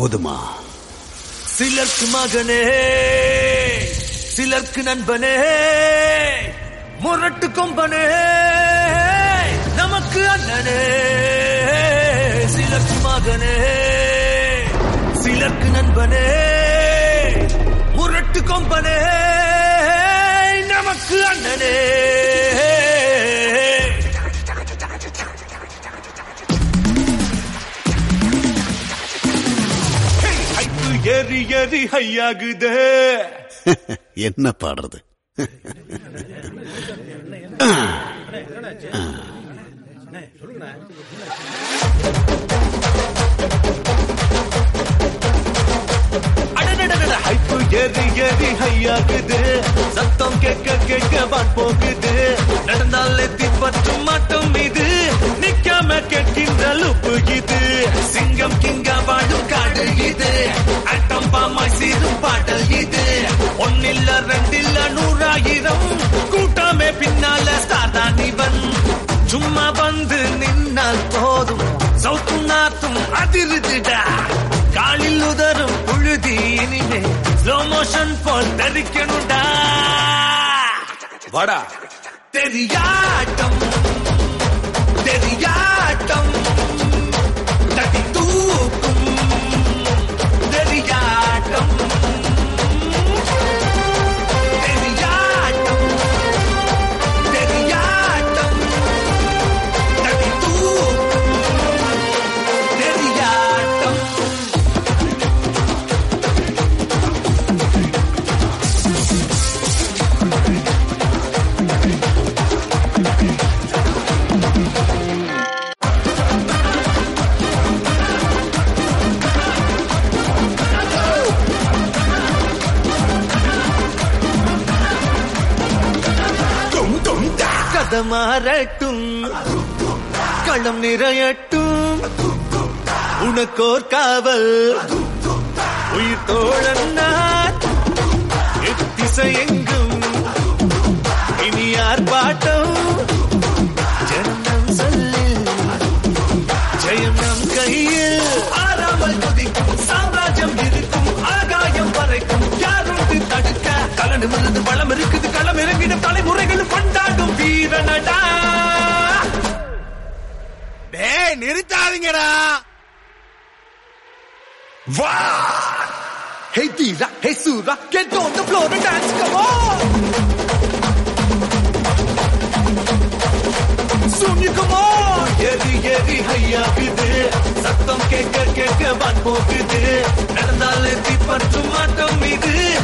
போதுமா சிலர்க்கு மகனே சிலர்க்கு நண்பனே முரட்டு கொம்பனே நமக்கு அண்ணனே சிலர்க்கு மகனே சிலர்க்கு நண்பனே முரட்டு கொம்பனே நமக்கு அண்ணனே ஹைப்பு ஏறி ஏறி ஹையாகுதே என்ன பாடுறது அடடடடட, ஹைப்பு ஏறி ஏறி ஹையாகுது சத்தம் கேட்க கேட்க வான் போகுது நடந்தாலே திப்பற்றும் மாட்டம் இது நிக்காம கேட்கின்ற லுப்பு இது சிங்கம் கிங்கா வாழும் காடு இது அட்டம் பாமாய் சீரும் பாடல் இது ஒன்னில்ல ரெண்டில்ல நூறாயிரம் கூட்டமே பின்னால ஸ்டார் தான் இவன் சும்மா வந்து நின்னால் போதும் சவுத்தும் நாத்தும் அதிருதுடா காலில் உதரும் புழுதி இனிமே ஸ்லோ மோஷன் போல் தரிக்கணும்டா வாடா தெரியாட்டம் தெரியாட்டம் தட்டி தூக்கும் தெரியாட்டம் தெரியாட்டம் தெரியாட்டம் தட்டி தூக்கும் தெரியாட்டம் கதை மாறட்டும் களம் நிறையட்டும் உனக்கோர் காவல் உயிர் தோழன் நான் எத்திசை எங்கும் இனி யார் பாட்டம் ஜனம் சொல்லில் ஜெயம் நம் கையில் ஆறாமல் கொதிக்கும் சாம்ராஜ்யம் இருக்கும் ஆகாயம் வரைக்கும் யாரும் தடுக்க கலந்து விழுந்து பலம் இருக்குது களம் இறங்கின தலைமுறைகள் கொண்டாடும் வீரனடா டேய் நிறுத்தாதீங்கடா வா Hey Tira, hey Sura, get on the floor and dance, come on! Soon you come on! ஏறி ஏறி ஹையாகுது சத்தம் கேட்க கேட்க வான் போகுது நடந்தாலே தீப்பற்றும் மாட்டம் இது